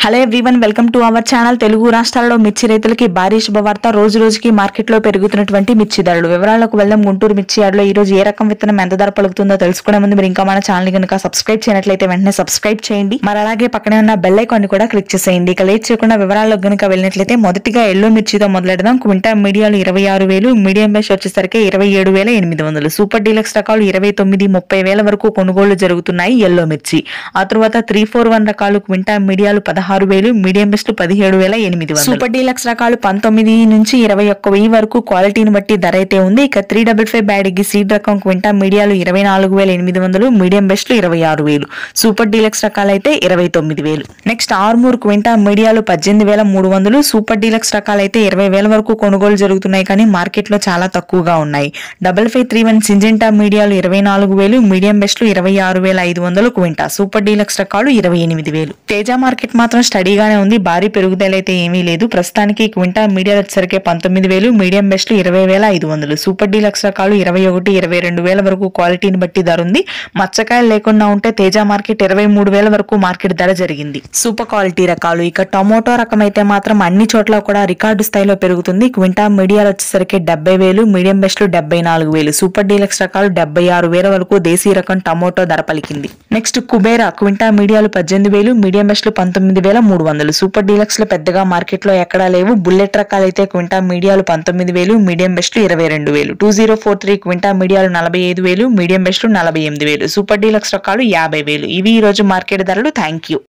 hello everyone welcome to our channel Telugu రాష్ట్రాల్లో మిర్చి రైతులకి భారీ శుభవార్త రోజు రోజుకి మార్కెట్లో పెరుగుతున్నటువంటి మిర్చి ధరలు వివరాలకు వెళ్దాం గుంటూరు మిర్చి యార్డ్లో ఈ రోజు ఏ రకం విత్తనం ఎంత ధర పలుకుతుందో తెలుసుకునే ముందు మీరు ఇంకా మన ఛానల్ కనుక సబ్స్క్రైబ్ చేయనట్లయితే వెంటనే సబ్స్క్రైబ్ చేయండి మరి అలాగే పక్కనే ఉన్న బెల్ ఐకాన్ కూడా క్లిక్ చేసేయండి ఇక లేట్ చేయకుండా వివరాల్లో కనుక వెళ్ళినట్లయితే మొదటిగా ఎల్లో మిర్చితో మొదలెడదాం క్వింటా మీడియాలు ఇరవై ఆరు వేలు మీడియం బెస్ట్ వచ్చేసరికి ఇరవై ఏడు వేల ఎనిమిది వందలు సూపర్ డీలక్స్ రకాలు ఇరవై తొమ్మిది ముప్పై వేల వరకు కొనుగోళ్లు జరుగుతున్నాయి ఎల్లో మిర్చి ఆ తర్వాత త్రీ ఫోర్ వన్ రకాలు క్వింటా మీడియాలు పదహారు వేలు మీడియం బెస్ట్ పదిహేడు వేల ఎనిమిది వందలు సూపర్ డీలక్స్ రకాలు పంతొమ్మిది నుంచి ఇరవై ఒక్క వెయ్యి వరకు క్వాలిటీని బట్టి ధర అయితే ఉంది ఇక త్రీ డబుల్ ఫైవ్ బ్యాడ్కి సీడ్ రకం క్వింటా మీడియాలు ఇరవై నాలుగు వేల ఎనిమిది వందలు మీడియం బెస్ట్ ఇరవై ఆరు వేలు సూపర్ డీలక్స్ రకాలైతే ఇరవై తొమ్మిది వేలు నెక్స్ట్ ఆర్మూర్ క్వింటా మీడియాలు పద్దెనిమిది వేల మూడు వందలు సూపర్ డీలక్స్ రకాలైతే ఇరవై వేల వరకు కొనుగోలు జరుగుతున్నాయి కానీ మార్కెట్ లో చాలా తక్కువగా ఉన్నాయి double five three one Syngenta మీడియాలు ఇరవై నాలుగు వేలు మీడియం బెస్ట్లు ఇరవై ఆరు వేల ఐదు వందలు క్వింటా సూపర్ డీలక్స్ రకాలు ఇరవై ఎనిమిది వేలు తేజ మార్కెట్ మాత్రం స్టడీగానే ఉంది భారీ పెరుగుదల అయితే ఏమీ లేదు ప్రస్తుతానికి క్వింటా మీడియాలు వచ్చేసరికి పంతొమ్మిది వేలు మీడియం బెస్ట్లు ఇరవై వేల ఐదు వందలు సూపర్ డీలక్స్ రకాలు ఇరవై ఒకటి ఇరవై రెండు వేల వరకు క్వాలిటీని బట్టి ధర ఉంది మచ్చకాయలు లేకుండా ఉంటే తేజ మార్కెట్ ఇరవై మూడు వేల వరకు మార్కెట్ ధర జరిగింది సూపర్ క్వాలిటీ రకాలు ఇక టొమాటో రకం అయితే మాత్రం అన్ని చోట్ల కూడా రికార్డు స్థాయిలో పెరుగుతుంది క్వింటా మీడియాలు వచ్చేసరికి డెబ్బై వేలు మీడియం బెస్ట్లు డెబ్బై నాలుగు వేలు సూపర్ డీలక్స్ రకాలు డెబ్బై ఆరు వేల వరకు దేశీ రకం టమోటో ధర పలికింది నెక్స్ట్ కుబేరా క్వింటా మీడియాలు పద్దెనిమిది వేలు మీడియం బెస్ట్లు పంతొమ్మిది వేల మూడు వందలు సూపర్ డీలక్స్ లో పెద్దగా మార్కెట్ లో ఎక్కడా లేవు బుల్లెట్ రకాలైతే క్వింటా మీడియాలు పంతొమ్మిది వేలు మీడియం బెస్ట్లు ఇరవై రెండు వేలు two zero four three quintal మీడియాలు నలభై ఐదు వేలు మీడియం బెస్ట్లు నలభై ఎనిమిది వేలు సూపర్ డీలక్స్ రకాలు యాభై వేలు ఇవి ఈ రోజు మార్కెట్ ధరలు థ్యాంక్ యూ